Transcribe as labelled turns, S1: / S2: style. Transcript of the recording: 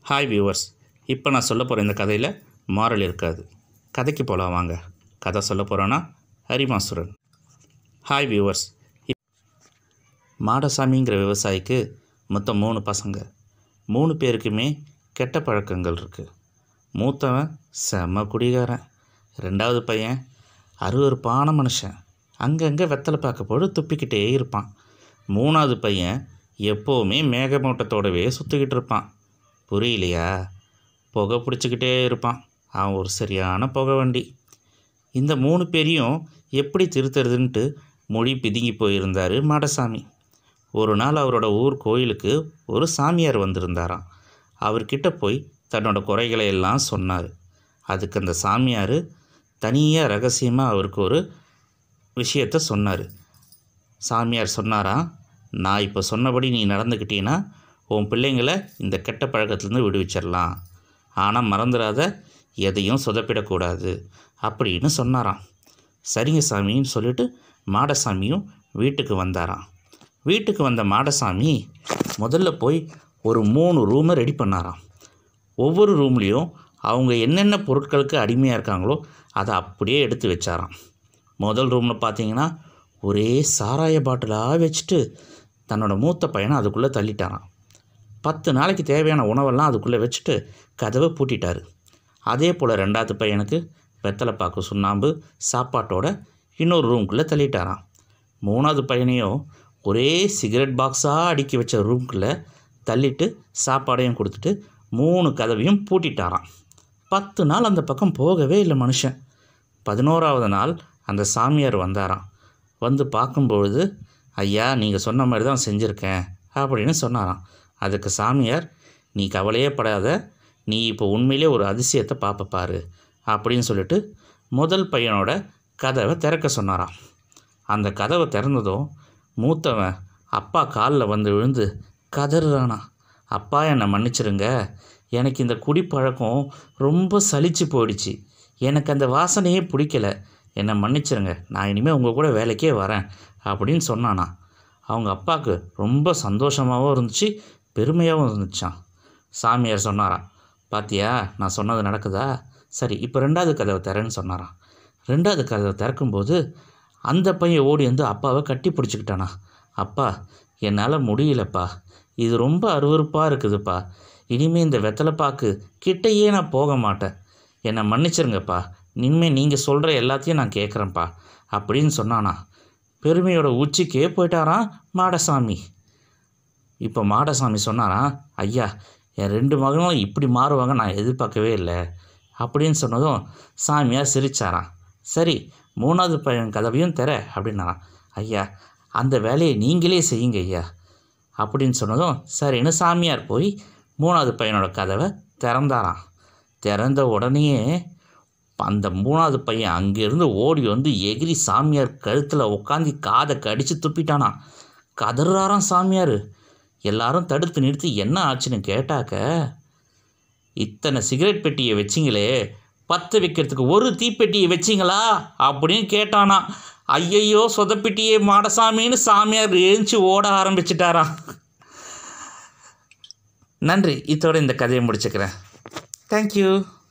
S1: hi viewers இப்போ நான் சொல்ல போகிற இந்த கதையில் மாரல் இருக்காது கதைக்கு போகலாம் வாங்க கதை சொல்ல போகிறோன்னா ஹரிமாசுரன் ஹாய் வியூவர்ஸ் மாடசாமிங்கிற விவசாயிக்கு மொத்தம் மூணு பசங்க மூணு பேருக்குமே கெட்ட பழக்கங்கள் இருக்குது மூத்தவன் செம்ம குடிகாரன் ரெண்டாவது பையன் அருவருப்பான மனுஷன் அங்கங்கே வெத்தலை பார்க்க போது துப்பிக்கிட்டே இருப்பான் மூணாவது பையன் எப்போவுமே மேகமூட்டத்தோடவே சுற்றிக்கிட்டு இருப்பான் புரியலையா புகை பிடிச்சிக்கிட்டே இருப்பான் அவன் ஒரு சரியான புகை வண்டி இந்த மூணு பேரையும் எப்படி திருத்துறதுன்ட்டு மொழி பிதுங்கி போயிருந்தார் மாடசாமி ஒரு நாள் அவரோட ஊர் கோயிலுக்கு ஒரு சாமியார் வந்திருந்தாராம் அவர்கிட்ட போய் தன்னோட குறைகளை எல்லாம் சொன்னார் அதுக்கு அந்த சாமியார் தனியாக ரகசியமாக அவருக்கு ஒரு விஷயத்த சொன்னார் சாமியார் சொன்னாராம் நான் இப்போ சொன்னபடி நீ நடந்துக்கிட்டீன்னா உன் பிள்ளைங்களை இந்த கெட்ட பழக்கத்துலேருந்து விடுவிச்சிடலாம் ஆனால் மறந்துடாத எதையும் சொதப்பிடக்கூடாது அப்படின்னு சொன்னாராம் சரிங்க சாமின்னு சொல்லிட்டு மாடசாமியும் வீட்டுக்கு வந்தாராம் வீட்டுக்கு வந்த மாடசாமி முதல்ல போய் ஒரு மூணு ரூமை ரெடி பண்ணாராம் ஒவ்வொரு ரூம்லேயும் அவங்க என்னென்ன பொருட்களுக்கு அடிமையாக இருக்காங்களோ அதை அப்படியே எடுத்து வச்சாராம் முதல் ரூமில் பார்த்தீங்கன்னா ஒரே சாராய பாட்டிலாக வச்சுட்டு தன்னோட மூத்த பையனை அதுக்குள்ளே தள்ளிட்டாராம் பத்து நாளைக்கு தேவையான உணவெல்லாம் அதுக்குள்ளே வச்சுட்டு கதவை பூட்டிட்டார் அதே போல் ரெண்டாவது பையனுக்கு வெத்தலை பாக்கு சுண்ணாம்பு சாப்பாட்டோட இன்னொரு ரூம்குள்ளே தள்ளிட்டாராம் மூணாவது பையனையும் ஒரே சிகரெட் பாக்ஸாக அடுக்கி வச்ச ரூம்குள்ளே தள்ளிட்டு சாப்பாடையும் கொடுத்துட்டு மூணு கதவையும் பூட்டிட்டாராம் பத்து நாள் அந்த பக்கம் போகவே இல்லை மனுஷன் பதினோராவது நாள் அந்த சாமியார் வந்தாராம் வந்து பார்க்கும்பொழுது ஐயா நீங்கள் சொன்ன மாதிரி தான் செஞ்சுருக்கேன் அப்படின்னு சொன்னாராம் அதுக்கு சாமியார் நீ கவலையே படாத நீ இப்போ உண்மையிலே ஒரு அதிசயத்தை பார்ப்ப பாரு அப்படின்னு சொல்லிட்டு முதல் பையனோட கதவை திறக்க சொன்னாராம் அந்த கதவை திறந்ததும் மூத்தவன் அப்பா காலில் வந்து விழுந்து கதறானா அப்பா என்னை மன்னிச்சிருங்க எனக்கு இந்த குடிப்பழக்கம் ரொம்ப சலிச்சு போயிடுச்சு எனக்கு அந்த வாசனையே பிடிக்கல என்னை மன்னிச்சிருங்க நான் இனிமேல் உங்கள் கூட வேலைக்கே வரேன் அப்படின்னு சொன்னானா அவங்க அப்பாவுக்கு ரொம்ப சந்தோஷமாகவும் இருந்துச்சு பெருமையாகவும் இருந்துச்சான் சாமியார் சொன்னாராம் பாத்தியா நான் சொன்னது நடக்குதா சரி இப்போ ரெண்டாவது கதவை திறன்னு சொன்னாராம் ரெண்டாவது கதவை திறக்கும்போது அந்த பையன் ஓடி வந்து அப்பாவை கட்டி பிடிச்சிக்கிட்டானா அப்பா என்னால் முடியலப்பா இது ரொம்ப அருவருப்பாக இருக்குதுப்பா இனிமேல் இந்த வெத்தலைப்பாக்கு கிட்டையே நான் போக மாட்டேன் என்னை மன்னிச்சிருங்கப்பா இனிமேல் நீங்கள் சொல்கிற எல்லாத்தையும் நான் கேட்குறேன்ப்பா அப்படின்னு சொன்னானா பெருமையோட உச்சிக்கே போயிட்டாராம் மாடசாமி இப்போ மாடசாமி சொன்னாராம் ஐயா என் ரெண்டு மகனும் இப்படி மாறுவாங்க நான் எதிர்பார்க்கவே இல்லை அப்படின்னு சொன்னதும் சாமியார் சிரிச்சாராம் சரி மூணாவது பையன் கதவையும் திற அப்படின்னாராம் ஐயா அந்த வேலையை நீங்களே செய்யுங்க ஐயா அப்படின்னு சொன்னதும் சரின்னு சாமியார் போய் மூணாவது பையனோட கதவை திறந்தாராம் திறந்த உடனேயே அந்த மூணாவது பையன் அங்கேருந்து ஓடி வந்து எகிரி சாமியார் கழுத்தில் உட்காந்து காதை கடித்து துப்பிட்டானா கதறாராம் சாமியார் எல்லாரும் தடுத்து நிறுத்தி என்ன ஆச்சுன்னு கேட்டாக்க இத்தனை சிகரெட் பெட்டியை வச்சிங்களே பற்ற வைக்கிறதுக்கு ஒரு தீப்பெட்டியை வச்சிங்களா அப்படின்னு கேட்டானா ஐயையோ சொதப்பெட்டியே மாடசாமின்னு சாமியார் எழுந்துச்சு ஓட ஆரம்பிச்சிட்டாராம் நன்றி இதோட இந்த கதையை முடிச்சுக்கிறேன் தேங்க்யூ